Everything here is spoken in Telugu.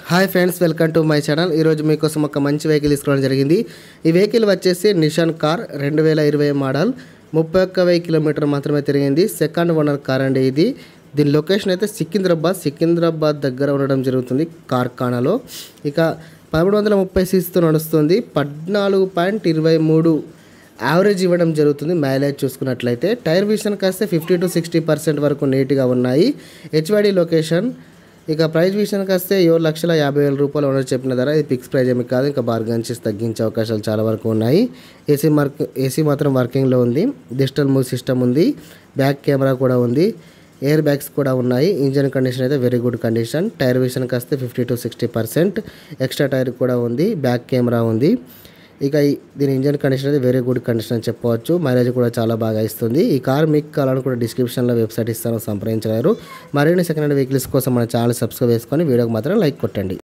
hi friends welcome to my channel ఈరోజు మీకోసం ఒక మంచి వెహికల్ తీసుకోవడం జరిగింది ఈ వెహికల్ వచ్చేసి నిషాన్ కార్ రెండు వేల ఇరవై మోడల్ ముప్పై ఒక్క వెయ్యి కిలోమీటర్ మాత్రమే తిరిగింది సెకండ్ ఓనర్ కార్ అండి ఇది దీని లొకేషన్ అయితే సికింద్రాబాద్ సికింద్రాబాద్ దగ్గర ఉండడం జరుగుతుంది కార్ఖానాలో ఇక పదమూడు వందల ముప్పై సీసీతో నడుస్తుంది పద్నాలుగు పాయింట్ ఇరవై మూడు యావరేజ్ ఇవ్వడం జరుగుతుంది మైలేజ్ చూసుకున్నట్లయితే టైర్ విషయానికి వస్తే ఫిఫ్టీ టు సిక్స్టీ పర్సెంట్ వరకు నీట్గా ఉన్నాయి హెచ్వైడి లొకేషన్ ఇక ప్రైస్ విషయానికి వస్తే ఏడు లక్షల యాభై వేల రూపాయలు ఓనర్ చెప్పిన ధర ఇది ఫిక్స్ ప్రైస్ ఏమి కాదు ఇంకా బార్గన్ చేసి తగ్గించే అవకాశాలు చాలా వరకు ఉన్నాయి ఏసీ మార్క్ ఏసీ మాత్రం వర్కింగ్లో ఉంది డిజిటల్ మూవ్ సిస్టమ్ ఉంది బ్యాక్ కెమెరా కూడా ఉంది ఎయిర్ బ్యాగ్స్ కూడా ఉన్నాయి ఇంజన్ కండిషన్ అయితే వెరీ గుడ్ కండిషన్ టైర్ విషయానికి వస్తే fifty to sixty percent extra tyre కూడా ఉంది బ్యాక్ కెమెరా ఉంది ఇక ఈ- దీని ఇంజన్ కండిషన్ అయితే వెరీ గుడ్ కండిషన్ అని చెప్పవచ్చు మైలేజ్ కూడా చాలా బాగా ఇస్తుంది ఈ కార్ మీకు కావాలని కూడా డిస్క్రిప్షన్లో వెబ్సైట్ ఇస్తాను సంప్రదించగలరు మరిన్ని సెకండ్ హ్యాండ్ వెహికల్స్ కోసం మన ఛానల్ సబ్స్క్రైబ్ చేసుకొని వీడియోకి మాత్రం లైక్ కొట్టండి